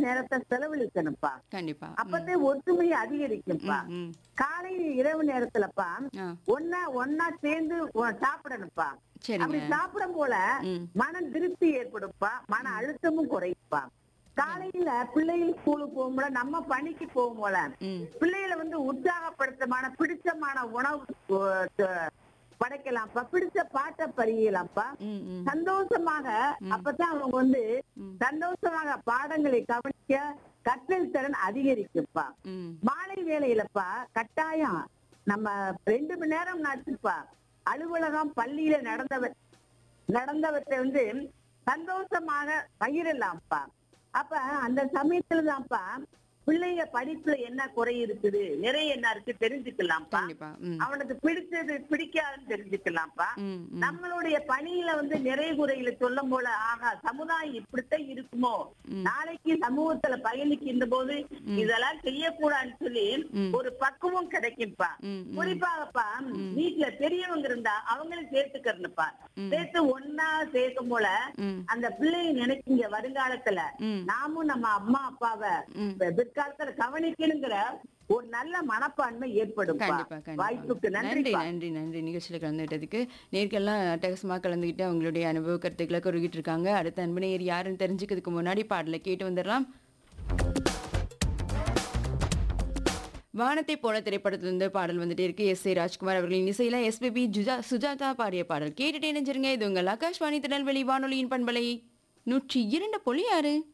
நேரத்தை செலவழிக்கணும்ப்பா கண்டிப்பா ம், அப்பதே ஒற்றுமை அதிகரிக்கும்ப்பா ம், ம். காலை இரவு நேரத்துலப்பா ஆ, ஒன்னா ஒன்னா சேர்ந்து ஒ- சாப்பிடணும்ப்பா அப்படி சரிங்க சாப்பிடும் போல ம் மன திருப்தி ஏற்படும்ப்பா மன அழுத்தமும் குறையும்ப்பா காலையில பிள்ளைகள் ஸ்கூலுக்கு போகும்போல நம்ம பணிக்கு போகும்போல ம் பிள்ளைகளை வந்து உற்சாகப்படுத்தமான பிடிச்சமான உணவு அஹ், த- படைக்கலாம்ப்பா பிடிச்ச பாட்டை பறியலாம்ப்பா ம் ம் சந்தோஷமாக அப்பதான் அவங்க வந்து ம். சந்தோஷமாக பாடங்களை கவனிக்க கற்றல் திறன் அதிகரிக்கும்ப்பா ம் மாலை வேலையிலப்பா கட்டாயம் நம்ம ரெண்டு மணி நேரம் நச்சுப்பா அலுவலகம் பள்ளியில நடந்தவ நடந்தவற்றை வந்து சந்தோஷமாக பகிரலாம்ப்பா அப்ப அந்த சமயத்துல தான்ப்பா பிள்ளைங்க படிப்புல என்ன குறை இருக்குது நிறைய என்ன இருக்கு தெரிஞ்சுக்கலாம்ப்பா கண்டிப்பா ம் அவனுக்கு பிடிச்சது பிடிக்காதுன்னு தெரிஞ்சுக்கலாம்ப்பா ம் ம் நம்மளுடைய பணியில வந்து நிறை குறைகளை சொல்லும் போல ஆகா சமுதாயம் இப்படித்தான் இருக்குமோ ம். நாளைக்கு சமூகத்துல பயணிக்கின்ற போது இதெல்லாம் செய்யக்கூடாதுன்னு சொல்லி ம். ஒரு பக்குவம் கிடைக்கும்பா ம் ம் குறிப்பாகப்பா வீட்டுல பெரியவங்க இருந்தா அவங்களும் சேர்த்துக்கிறனுப்பா ம். சேர்த்து ஒன்னா சேர்க்கும் போல ம் அந்த பிள்ளைங்க நினைக்குங்க வருங்காலத்துல ம் நாமும் நம்ம அம்மா அப்பாவை ம் பிற்காலத்துல கவனிக்கணுங்கிற ஒரு நல்ல மனப்பான்மை ஏற்படும் கண்டிப்பா கண்டிப்பா வாய்ப்புக்கு நன்றி நன்றி நன்றி நன்றி நிகழ்ச்சியில் கலந்துகிட்டதுக்கு நேர்கள்லாம் அட்டகசமாக கலந்துக்கிட்டு அவங்களுடைய அனுபவ கருத்துக்களை குறுகிட்டு இருக்காங்க அடுத்த அன்பனையர் யாருன்னு தெரிஞ்சுக்கிறதுக்கு முன்னாடி பாடலை கேட்டு வந்துடலாம் வானத்தை போல திரைப்படத்திலிருந்து பாடல் வந்துட்டே இருக்கு எஸ் ஏ ராஜ்குமார் அவர்களின் இசையில எஸ்பிபி ஜுஜா சுஜாதா பாடிய பாடல் கேட்டுட்டே நினைச்சிருங்க இது உங்கள் ஆகாஷ்வாணி திருநெல்வேலி வானொலியின் பண்பலை நூற்றி இரண்டு புள்ளி ஆறு